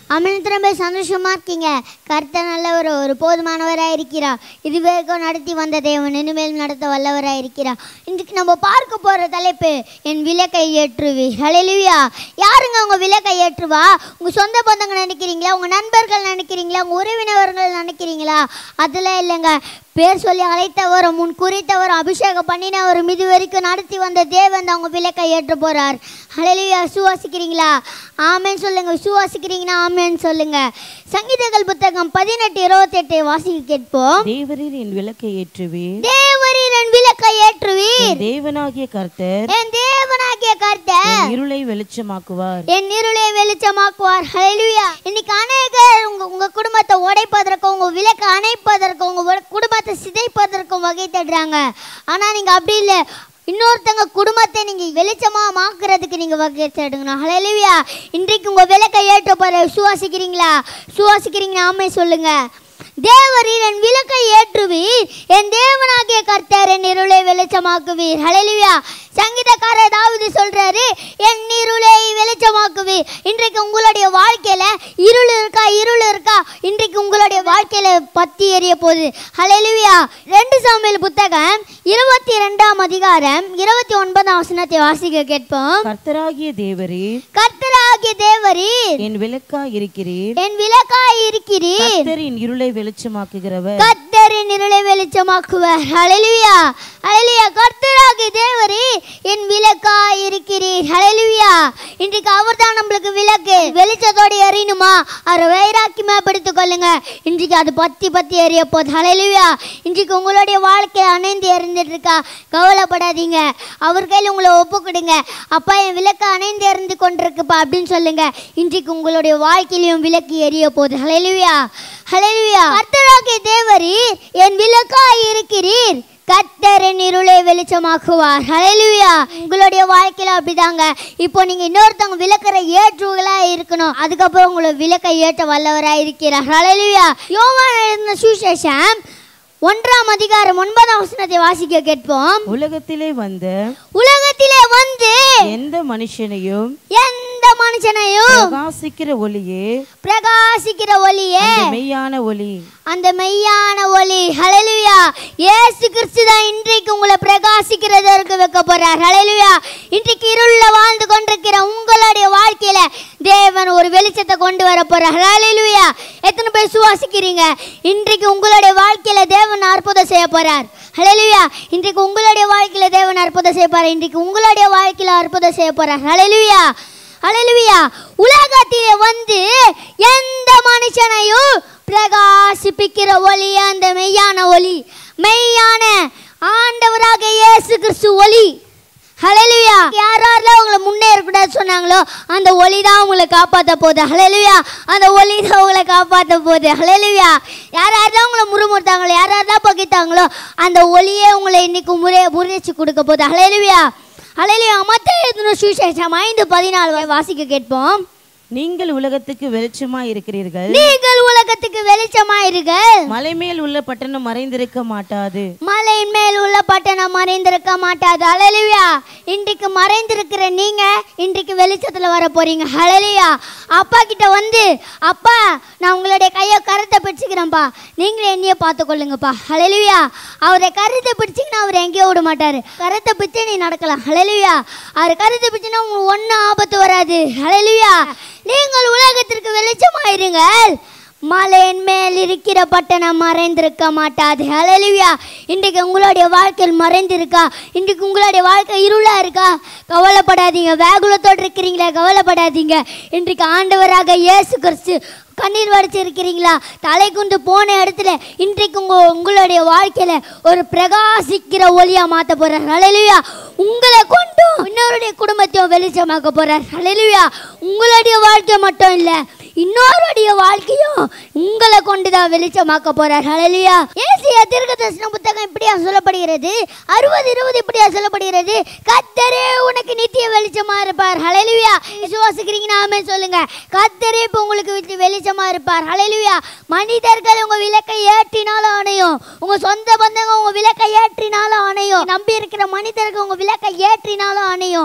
அமீன் திரும்ப சந்தோஷமா இருக்கீங்க கர்த்தர் நல்லவர் ஒரு போதுமானவராக இருக்கிறார் இதுவரைக்கும் நடத்தி வந்த தேவன் இனிமேல் நடத்த வல்லவராக இருக்கிறார் இன்றைக்கு நம்ம பார்க்க போகிற தலைப்பு என் விளக்கை ஏற்றுவி ஹalleluya யாருங்க உங்கள் விளக்கை ஏற்றுவா உங்கள் சொந்த பந்தங்க நினைக்கிறீங்களா உங்கள் நண்பர்கள் நினைக்கிறீங்களா உங்கள் உறவினர்கள் நினைக்கிறீங்களா அதெல்லாம் இல்லைங்க பேர் சொல்லி அழைத்தவரும் முன் குறித்தவரும் அபிஷேகம் பண்ணினவரும் இது வரைக்கும் நடத்தி வந்த தேவன் தான் உங்கள் விளக்கை ஏற்ற போகிறார் ஹalleluya சுவாசிக்கிறீங்களா ஆமென் சொல்லுங்க சுவாசிக்கிறீங்கன்னா ஆமென் சொல்லுங்க சங்கீதங்கள் புத்தகம் பதினெட்டு இருபத்தெட்டு வாசிக்க கேட்போம் தேவரீர் என் விளக்கை ஏற்றுவீர் தேவரீர் என் விளக்கை ஏற்றுவீர் என் தேவனாகிய கர்த்தர் என் தேவனாகிய கர்த்தர் என் இருளை வெளிச்சமாக்குவார் என் இருளை வெளிச்சமாக்குவார் ஹalleluya இன்னைக்கு அநேகர் உங்க உங்க குடும்பத்தை உடைப்பதற்கும் உங்க விளக்கை அணைப்பதற்கும் உங்க உட- குடும்பத்தை சிதைப்பதற்கும் வகை தேடுறாங்க ஆனா நீங்க அப்படி இல்லை இன்னொருத்தங்க குடும்பத்தை நீங்க வெளிச்சமா மாக்குறதுக்கு நீங்க வகை தேடுங்கணும் ஹalleluya இன்றைக்கு உங்க விளக்கை ஏற்ற போற சுவாசிக்கிறீங்களா சுவாசிக்கிறீங்களா ஆமை சொல்லுங்க தேவரீர் என் விளக்கை ஏற்றுவீர் என் தேவனாகிய கர்த்தர் என் இருளை வெளிச்சமாக்குவீர் ஹalleluya சங்கீதக்காரர் தாவீது சொல்றாரு என் இருளை வெளிச்சமாக்குவீர் இன்றைக்கு உங்களுடைய வாழ்க்கையில இருள் இருக்கா இருள் இருக்கா இன்றைக்கு உங்களுடைய வாழ்க்கையில பத்தி எரிய போகுது ஹalleluya ரெண்டு சாமுவேல் புத்தகம் இருபத்தி ரெண்டாம் அதிகாரம் இருபத்தி ஒன்பதாம் வசனத்தை வாசிக்க கேட்போம் கர்த்தராகிய தேவரீர் கர்த்தராகிய தேவரீர் என் விளக்கா இருக்கிறீர் என் விளக்காய் இருக்கிறீர் கர்த்தரின் இருளை வெளிச்சமாக்குகிறவர் கர்த்தரின் இருளை வெளிச்சமாக்குவர் ஹalleluya ஹalleluya கர்த்தராகிய தேவரே என் விளக்காய் இருக்கிறீர் ஹalleluya இன்றைக்கு அவர்தான் நம்மளுக்கு விளக்கு வெளிச்சத்தோட எறியணுமா அவரை வைராக்கியமா படுத்திக் கொள்ளுங்க இன்றைக்கு அது பத்தி பத்தி எரிய போகுது ஹalleluya இன்றைக்கு உங்களுடைய வாழ்க்கை அணைந்து எரிந்துட்டு இருக்கா கவலைப்படாதீங்க அவர் கையில் உங்களை ஒப்பு கொடுங்க அப்பா என் விளக்கு அணைந்து எரிந்து கொண்டிருக்குப்பா அப்படின்னு சொல்லுங்க இன்றைக்கு உங்களுடைய வாழ்க்கையிலும் விளக்கு எரிய போகுது ஹalleluya ஹalleluya கர்த்தராகிய தேவரீர் என் விளக்காய் இருக்கிறீர் கர்த்தரின் இருளை வெளிச்சமாக்குவார் ஹalleluya உங்களுடைய வாழ்க்கையில அப்படிதாங்க இப்போ நீங்க இன்னொருத்தவங்க விளக்கற ஏற்றுகளா இருக்கணும் அதுக்கப்புறம் உங்களை விளக்க ஏற்ற வல்லவரா இருக்கிறார் ஹalleluya யோவான் எழுதின சுவிசேஷம் ஒன்றாம் அதிகாரம் ஒன்பதாம் வசனத்தை வாசிக்க கேட்போம் உலகத்திலே வந்த உலகத்திலே வந்து எந்த மனுஷனையும் எந்த மனுஷனையும் பிரகாசிக்கிற ஒளியே பிரகாசிக்கிற ஒளியே அந்த மெய்யான ஒளி அந்த மெய்யான ஒளி ஹalleluya இயேசு கிறிஸ்து தான் இன்றைக்கு உங்களை பிரகாசிக்கிறதற்கு வைக்க போறார் ஹalleluya இன்றைக்கு இருள்ல வாழ்ந்து கொண்டிருக்கிற உங்களுடைய வாழ்க்கையில தேவன் ஒரு வெளிச்சத்தை கொண்டு வர போறார் ஹalleluya எத்தனை பேர் சுவாசிக்கிறீங்க இன்றைக்கு உங்களுடைய வாழ்க்கையில தேவன் அற்புதம் செய்ய போறார் ஹalleluya இன்றைக்கு உங்களுடைய வாழ்க்கையில தேவன் அற்புதம் செய்ய போறார் இன்றைக்கு உங்களுடைய வாழ்க்கையில அற்புதம் செய்ய போறார் ஹalleluya ஹalleluya உலகத்திலே வந்து எந்த மனுஷனையும் பிரகாசிப்பிக்கிற ஒளி அந்த மெய்யான ஒளி மெய்யான ஆண்டவராக இயேசு கிறிஸ்து ஒளி ஹalleluya யாரெல்லாம் உங்களை முன்னேறக்கூடாது சொன்னாங்களோ அந்த ஒளி தான் உங்களை காப்பாற்ற போகுது ஹalleluya அந்த ஒளி தான் உங்களை காப்பாற்ற போகுது ஹalleluya யார் யாரெல்லாம் உங்களை முறுமுறுத்தாங்களோ யார் யாரெல்லாம் பகைத்தாங்களோ அந்த ஒளியே உங்களை இன்னைக்கு முறை முறிச்சு கொடுக்க போகுது ஹalleluya ஹalleluya மத்திய எழுதின சுவிசேஷம் ஐந்து பதினாலு வாசிக்க கேட்போம் நீங்கள் உலகத்துக்கு வெளிச்சமா இருக்கிறீர்கள் நீங்கள் உலகத்துக்கு வெளிச்சமாயிருங்கள் மலை மேல் உள்ள பட்டணம் மறைந்திருக்க மாட்டாது மலையின் மேல் உள்ள பட்டணம் மறைந்திருக்க மாட்டாது ஹalleluya இன்றைக்கு மறைந்திருக்கிற நீங்க இன்றைக்கு வெளிச்சத்துல வர போறீங்க ஹalleluya அப்பா கிட்ட வந்து அப்பா நான் உங்களுடைய கையை கருத்தை பிடிச்சிக்கிறேன்ப்பா நீங்களே என்னையே பார்த்து கொள்ளுங்கப்பா ஹalleluya அவரை கருத்தை பிடிச்சிங்கன்னா அவர் எங்கேயோ விட மாட்டாரு கருத்தை பிடிச்சு நீ நடக்கலாம் ஹalleluya அவர் கருத்தை பிடிச்சினா உங்களுக்கு ஒன்றும் ஆபத்து வராது ஹalleluya நீங்கள் உலகத்திற்கு வெளிச்சமாயிருங்கள் மலையின் மேல் இருக்கிற பட்டணம் மறைந்திருக்க மாட்டாது ஹalleluya இன்றைக்கு உங்களுடைய வாழ்க்கையில் மறைந்திருக்கா இன்றைக்கு உங்களுடைய வாழ்க்கை இருளா இருக்கா கவலைப்படாதீங்க வேகுலத்தோடு இருக்கிறீங்களா கவலைப்படாதீங்க இன்றைக்கு ஆண்டவராக இயேசு கிறிஸ்து கண்ணீர் வடிச்சிருக்கிறீங்களா தலை கொண்டு போன இடத்துல இன்றைக்கு உங்க உங்களுடைய வாழ்க்கையில ஒரு பிரகாசிக்கிற ஒளியா மாத்த போறார் ஹalleluya உங்களை கொண்டு இன்னொருடைய குடும்பத்தையும் வெளிச்சமாக்க போறார் ஹalleluya உங்களுடைய வாழ்க்கை மட்டும் இல்ல இன்னொருடைய வாழ்க்கையும் உங்களை கொண்டுதான் வெளிச்சமாக்க போறார் ஹalleluya ஏசியா தீர்க்கதரிசன புத்தகம் இப்படியா சொல்லப்படுகிறது அறுபது இருபது இப்படியா சொல்லப்படுகிறது கத்தரே உனக்கு நித்திய வெளிச்சமா இருப்பார் ஹalleluya விசுவாசிக்கிறீங்கன்னா ஆமென் சொல்லுங்க கத்தரே இப்போ உங்களுக்கு விட்டு வெளிச்சமா இருப்பார் ஹalleluya மனிதர்கள் உங்க விளக்கை ஏற்றினாலும் அணையும் உங்க சொந்த பந்தங்க உங்க விளக்கை ஏற்றினாலும் அணையும் நம்பி இருக்கிற மனிதர்கள் உங்க விளக்கை ஏற்றினாலும் அணையும்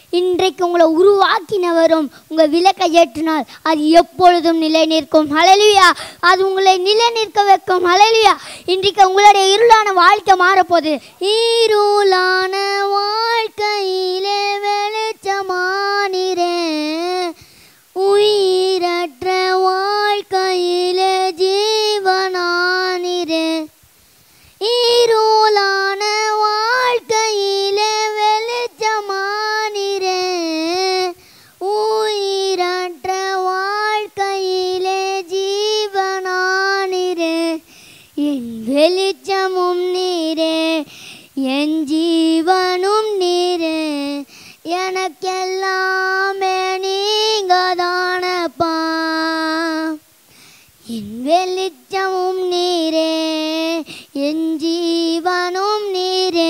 இன்றைக்கு உங்களை உருவாக்கினவரும் உங்கள் விளக்கை ஏற்றினால் அது எப்பொழுதும் நிலை நிற்கும் ஹalleluya அது உங்களை நிலை நிற்க வைக்கும் ஹalleluya இன்றைக்கு உங்களுடைய இருளான வாழ்க்கை மாறப்போகுது இருளான வாழ்க்கையிலே வெளிச்சமானிரே உயிரற்ற வாழ்க்கையிலே ஜீவனானிரே இருளான வாழ்க்கையிலே வெளிச்சமானிரே உயிரற்ற வாழ்க்கையிலே ஜீவனானிரே என் வெளிச்சமும் நீரே என் ஜீவனும் நீரே எனக்கெல்லாமே நீங்க தானப்பா என் வெளிச்சமும் நீரே என் ஜீவனும் நீரே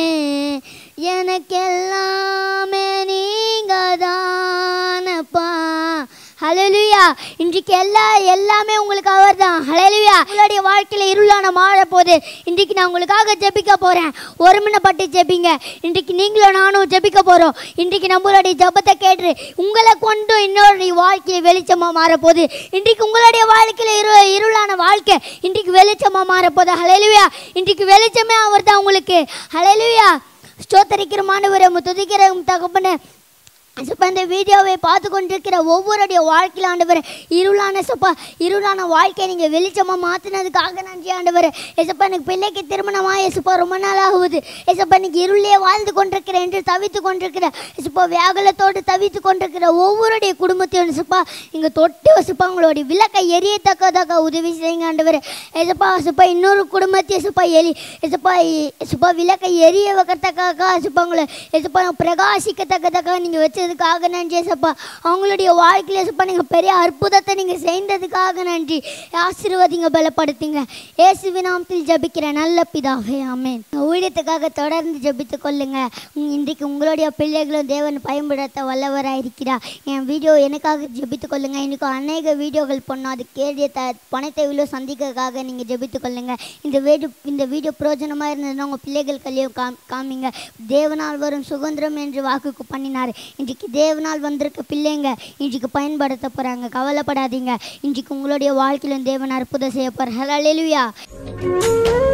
எனக்கெல்லாமே நீங்க தானப்பா ஹalleluya இன்றைக்கு எல்லா எல்லாமே உங்களுக்கு அவர் தான் ஹalleluya உங்களுடைய வாழ்க்கையில் இருளான மாற போது இன்றைக்கு நான் உங்களுக்காக ஜெபிக்க போகிறேன் ஒருமனப்பட்டு ஜெபிங்க இன்றைக்கு நீங்களும் நானும் ஜெபிக்க போகிறோம் இன்றைக்கு நம்மளுடைய ஜெபத்தை கேட்டு உங்களை கொண்டு இன்னொரு வாழ்க்கையில் வெளிச்சமாக மாறப்போகுது இன்றைக்கு உங்களுடைய வாழ்க்கையில் இரு இருளான வாழ்க்கை இன்றைக்கு வெளிச்சமாக மாறப்போகுது ஹalleluya இன்றைக்கு வெளிச்சமே அவர் தான் உங்களுக்கு ஹalleluya ஸ்தோத்தரிக்கிற மாணவரை துதிக்கிற தகப்பனை சப்பா இந்த வீடியோவை பார்த்து கொண்டிருக்கிற ஒவ்வொருடைய வாழ்க்கையில் ஆண்டவர் இருளான சப்பா இருளான வாழ்க்கையை நீங்கள் வெளிச்சமாக மாற்றினதுக்காக நன்றி ஆண்டவர் எசப்பா எனக்கு பிள்ளைக்கு திருமணமாக எசப்பா ரொம்ப நாள் ஆகுது எசப்பா இன்னைக்கு இருளே வாழ்ந்து கொண்டிருக்கிற என்று தவித்து கொண்டிருக்கிற எசப்பா வேகலத்தோடு தவித்து கொண்டிருக்கிற ஒவ்வொருடைய குடும்பத்தையும் எசப்பா இங்கே தொட்டு வசுப்பா உங்களுடைய விளக்கை எரியத்தக்கதாக உதவி செய்யுங்க ஆண்டவர் எசப்பா எசப்பா இன்னொரு குடும்பத்தை எசப்பா எலி எசப்பா எசப்பா விளக்கை எரிய வைக்கிறதுக்காக எசப்பா உங்களை எசப்பா பிரகாசிக்கத்தக்கதாக நீங்கள் வச்சதுக்காக நன்றி எசப்பா அவங்களுடைய வாழ்க்கையில் எசப்பா நீங்கள் பெரிய அற்புதத்தை நீங்கள் செய்ததுக்காக நன்றி ஆசீர்வதிங்க பலப்படுத்துங்க இயேசுவின் நாமத்தில் ஜெபிக்கிற நல்ல பிதாவே ஆமென் ஊழியத்துக்காக தொடர்ந்து ஜெபித்து கொள்ளுங்க உம், இன்றைக்கு உங்களுடைய பிள்ளைகளும் தேவன் பயன்படுத்த வல்லவராக இருக்கிறார் என் வீடியோ எனக்காக ஜெபித்து கொள்ளுங்க இன்னைக்கு அநேக வீடியோகள் பண்ணோம் அது கேடிய த பணத்தை இவ்வளோ சந்திக்கிறதுக்காக நீங்கள் ஜெபித்து கொள்ளுங்க இந்த வீடியோ இந்த வீடியோ பிரயோஜனமாக இருந்ததுன்னா உங்கள் பிள்ளைகள் கல்வியும் காம் காமிங்க தேவனால் வரும் சுதந்திரம் என்று வாக்குக்கு பண்ணினார் இன்றைக்கு தேவனால் வந்திருக்க பிள்ளைங்க இன்றைக்கு பயன்படுத்த போகிறாங்க கவலைப்படாதீங்க இன்றைக்கு உங்களுடைய வாழ்க்கையிலும் தேவன் அற்புதம் செய்ய போகிறார் ஹalleluya